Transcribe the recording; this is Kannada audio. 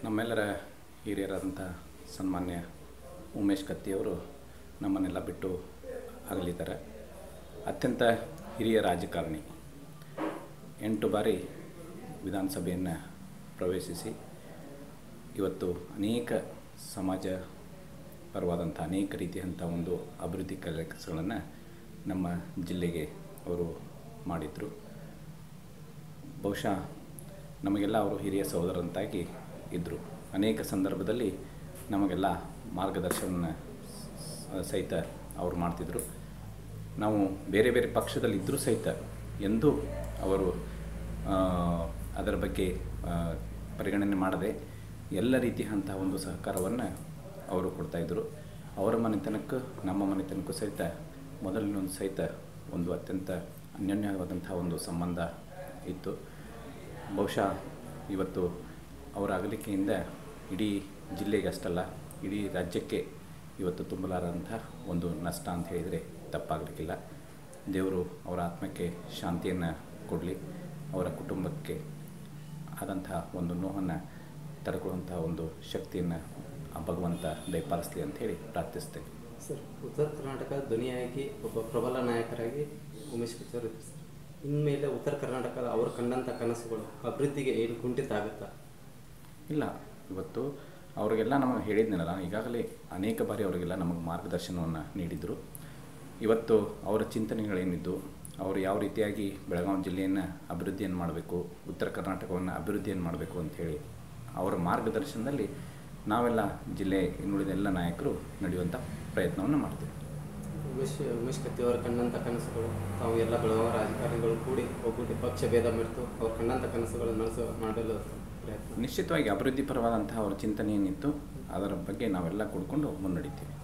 ನಮ್ಮೆಲ್ಲರ ಹಿರಿಯರಾದಂಥ ಸನ್ಮಾನ್ಯ ಉಮೇಶ್ ಕತ್ತಿಯವರು ನಮ್ಮನ್ನೆಲ್ಲ ಬಿಟ್ಟು ಅಗಲಿದ್ದಾರೆ ಅತ್ಯಂತ ಹಿರಿಯ ರಾಜಕಾರಣಿ ಎಂಟು ಬಾರಿ ವಿಧಾನಸಭೆಯನ್ನು ಪ್ರವೇಶಿಸಿ ಇವತ್ತು ಅನೇಕ ಸಮಾಜ ಪರವಾದಂಥ ಅನೇಕ ರೀತಿಯಂಥ ಒಂದು ಅಭಿವೃದ್ಧಿ ಕೆಲಸಗಳನ್ನು ನಮ್ಮ ಜಿಲ್ಲೆಗೆ ಅವರು ಮಾಡಿದರು ಬಹುಶಃ ನಮಗೆಲ್ಲ ಅವರು ಹಿರಿಯ ಸಹೋದರಂತಾಗಿ ಇದ್ದರು ಅನೇಕ ಸಂದರ್ಭದಲ್ಲಿ ನಮಗೆಲ್ಲ ಮಾರ್ಗದರ್ಶನ ಸಹಿತ ಅವರು ಮಾಡ್ತಿದ್ದರು ನಾವು ಬೇರೆ ಬೇರೆ ಪಕ್ಷದಲ್ಲಿ ಇದ್ದರೂ ಸಹಿತ ಎಂದೂ ಅವರು ಆ, ಅದರ ಬಗ್ಗೆ ಆ, ಪರಿಗಣನೆ ಮಾಡದೆ ಎಲ್ಲ ರೀತಿಯಂಥ ಒಂದು ಸಹಕಾರವನ್ನು ಅವರು ಕೊಡ್ತಾಯಿದ್ರು ಅವರ ಮನೆತನಕ್ಕೂ ನಮ್ಮ ಮನೆತನಕ್ಕೂ ಸಹಿತ ಮೊದಲಿನೊಂದು ಸಹಿತ ಒಂದು ಅತ್ಯಂತ ಅನ್ಯೋನ್ಯವಾದಂಥ ಒಂದು ಸಂಬಂಧ ಇತ್ತು ಬಹುಶಃ ಇವತ್ತು ಅವರ ಅಗಲಿಕೆಯಿಂದ ಇಡೀ ಜಿಲ್ಲೆಗೆ ಅಷ್ಟಲ್ಲ ಇಡೀ ರಾಜ್ಯಕ್ಕೆ ಇವತ್ತು ತುಂಬಲಾರಂಥ ಒಂದು ನಷ್ಟ ಅಂತ ಹೇಳಿದರೆ ತಪ್ಪಾಗಲಿಕ್ಕಿಲ್ಲ ದೇವರು ಅವರ ಆತ್ಮಕ್ಕೆ ಶಾಂತಿಯನ್ನು ಕೊಡಲಿ ಅವರ ಕುಟುಂಬಕ್ಕೆ ಆದಂಥ ಒಂದು ನೋವನ್ನು ತಡ್ಕೊಳ್ಳುವಂಥ ಒಂದು ಶಕ್ತಿಯನ್ನು ಆ ಭಗವಂತ ದಯಪಾಲಿಸಲಿ ಅಂಥೇಳಿ ಪ್ರಾರ್ಥಿಸ್ತೇನೆ ಸರ್ ಉತ್ತರ ಕರ್ನಾಟಕ ಧ್ವನಿಯಾಗಿ ಒಬ್ಬ ಪ್ರಬಲ ನಾಯಕರಾಗಿ ಉಮೇಶ್ ಕಿತ್ತೂರು ಇದ್ರು ಸರ್ ಇನ್ಮೇಲೆ ಉತ್ತರ ಕರ್ನಾಟಕದ ಅವರು ಕಂಡಂಥ ಕನಸುಗಳು ಅಭಿವೃದ್ಧಿಗೆ ಏನು ಕುಂಠಿತ ಆಗುತ್ತಾ ಇಲ್ಲ ಇವತ್ತು ಅವರಿಗೆಲ್ಲ ನಮಗೆ ಹೇಳಿದ್ನಲ್ಲ ಈಗಾಗಲೇ ಅನೇಕ ಬಾರಿ ಅವರಿಗೆಲ್ಲ ನಮಗೆ ಮಾರ್ಗದರ್ಶನವನ್ನು ನೀಡಿದರು ಇವತ್ತು ಅವರ ಚಿಂತನೆಗಳೇನಿದ್ದು ಅವರು ಯಾವ ರೀತಿಯಾಗಿ ಬೆಳಗಾವಿ ಜಿಲ್ಲೆಯನ್ನು ಅಭಿವೃದ್ಧಿಯನ್ನು ಮಾಡಬೇಕು ಉತ್ತರ ಕರ್ನಾಟಕವನ್ನು ಅಭಿವೃದ್ಧಿಯನ್ನು ಮಾಡಬೇಕು ಅಂಥೇಳಿ ಅವರ ಮಾರ್ಗದರ್ಶನದಲ್ಲಿ ನಾವೆಲ್ಲ ಜಿಲ್ಲೆ ಇನ್ನುಳಿದ ಎಲ್ಲ ನಾಯಕರು ನಡೆಯುವಂಥ ಪ್ರಯತ್ನವನ್ನು ಮಾಡ್ತೀವಿ ಉಮೇಶ್ ಉಮೇಶ್ ಕತ್ತಿ ಅವರ ಕಂಡಂಥ ಕನಸುಗಳು ತಾವು ಎಲ್ಲ ಬೆಳಗಾವಿ ರಾಜಕಾರಣಿಗಳು ಕೂಡಿ ಒಗ್ಗೂಡಿ ಪಕ್ಷ ಭೇದ ಮೆರೆತು ಅವ್ರು ಕಂಡಂಥ ಕನಸುಗಳು ನನಸು ಮಾಡಲು ಪ್ರಯತ್ನ ನಿಶ್ಚಿತವಾಗಿ ಅಭಿವೃದ್ಧಿ ಪರವಾದಂತಹ ಅವರ ಚಿಂತನೆ ಏನಿತ್ತು ಅದರ ಬಗ್ಗೆ ನಾವೆಲ್ಲ ಕೂಡ್ಕೊಂಡು ಮುನ್ನಡಿತೀವಿ